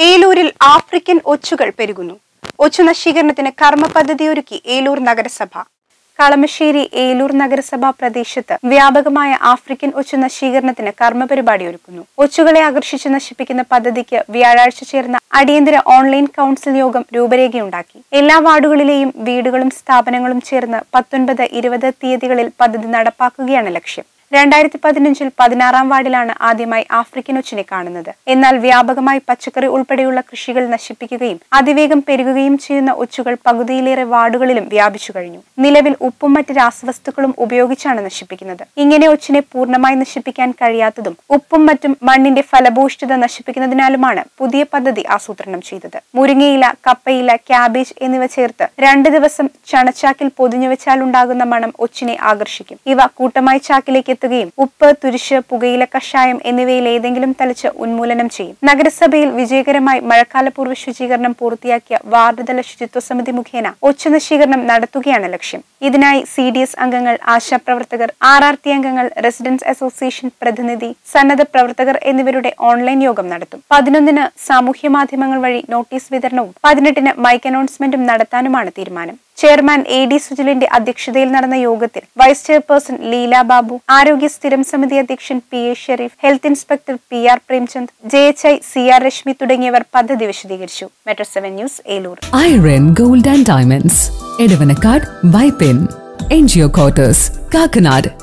ഏലൂരിൽ African ഒച്ചുകൾ പെരുകുന്നു ഒച്ചു നശീകരണത്തിന് കർമ്മ പദ്ധതിയൊരുക്കി ഏലൂർ നഗരസഭ കളമശ്ശേരി ഏലൂർ നഗരസഭാ പ്രദേശത്ത് വ്യാപകമായ ആഫ്രിക്കൻ ഒച്ചു നശീകരണത്തിന് കർമ്മ പരിപാടി ഒരുക്കുന്നു ഒച്ചുകളെ ആകർഷിച്ച് നശിപ്പിക്കുന്ന പദ്ധതിക്ക് വ്യാഴാഴ്ച ചേർന്ന അടിയന്തര ഓൺലൈൻ കൗൺസിൽ യോഗം രൂപരേഖയുണ്ടാക്കി എല്ലാ വാർഡുകളിലെയും വീടുകളും സ്ഥാപനങ്ങളും ചേർന്ന് പത്തൊൻപത് ഇരുപത് തീയതികളിൽ പദ്ധതി നടപ്പാക്കുകയാണ് ലക്ഷ്യം രണ്ടായിരത്തി പതിനഞ്ചിൽ പതിനാറാം വാർഡിലാണ് ആദ്യമായി ആഫ്രിക്കൻ ഒച്ചിനെ കാണുന്നത് എന്നാൽ വ്യാപകമായി പച്ചക്കറി ഉൾപ്പെടെയുള്ള കൃഷികൾ നശിപ്പിക്കുകയും അതിവേഗം പെരുകുകയും ചെയ്യുന്ന ഒച്ചുകൾ പകുതിയിലേറെ വാർഡുകളിലും വ്യാപിച്ചു കഴിഞ്ഞു നിലവിൽ ഉപ്പും മറ്റ് രാസവസ്തുക്കളും ഉപയോഗിച്ചാണ് നശിപ്പിക്കുന്നത് ഇങ്ങനെ ഒച്ചിനെ പൂർണ്ണമായി നശിപ്പിക്കാൻ കഴിയാത്തതും ഉപ്പും മറ്റും മണ്ണിന്റെ ഫലഭൂഷ്ഠിത നശിപ്പിക്കുന്നതിനാലുമാണ് പുതിയ പദ്ധതി ആസൂത്രണം ചെയ്തത് മുരിങ്ങയില കപ്പയില ക്യാബേജ് എന്നിവ ചേർത്ത് രണ്ട് ദിവസം ചണച്ചാക്കിൽ പൊതിഞ്ഞു വെച്ചാൽ ഉണ്ടാകുന്ന മണം ഒച്ചിനെ ആകർഷിക്കും ഇവ കൂട്ടമായി ചാക്കിലേക്ക് എത്തുകയും ഉപ്പ് തുരിശ് പുകയില കഷായം എന്നിവയിൽ ഏതെങ്കിലും തളിച്ച് ഉന്മൂലനം ചെയ്യും നഗരസഭയിൽ വിജയകരമായി മഴക്കാലപൂർവ്വ ശുചീകരണം പൂർത്തിയാക്കിയ വാർഡ് തല ശുചിത്വ സമിതി മുഖേന ഒച്ച നശീകരണം നടത്തുകയാണ് ലക്ഷ്യം ഇതിനായി സി ഡി എസ് അംഗങ്ങൾ ആശാപ്രവർത്തകർ ആർ ആർ ടി അംഗങ്ങൾ റെസിഡൻസ് അസോസിയേഷൻ പ്രതിനിധി സന്നദ്ധ പ്രവർത്തകർ എന്നിവരുടെ ഓൺലൈൻ യോഗം നടത്തും പതിനൊന്നിന് സാമൂഹ്യ മാധ്യമങ്ങൾ വഴി നോട്ടീസ് വിതരണവും പതിനെട്ടിന് മൈക്ക് അനൗൺസ്മെന്റും നടത്താനുമാണ് തീരുമാനം ചെയർമാൻ എ ഡി സുജിലിന്റെ അധ്യക്ഷതയിൽ നടന്ന യോഗത്തിൽ വൈസ് ചെയർപേഴ്സൺ ലീല ബാബു ആരോഗ്യ സ്ഥിരം സമിതി അധ്യക്ഷൻ P A Sharif health inspector P R Premchand J H I C R Rashmi തുടങ്ങിയവർ പദ്ധതി വിശദീകരിച്ചു metro seven news Eloor Iron Gold and Diamonds, Edavanakad, Bipin, NGO Quarters, Kakanad,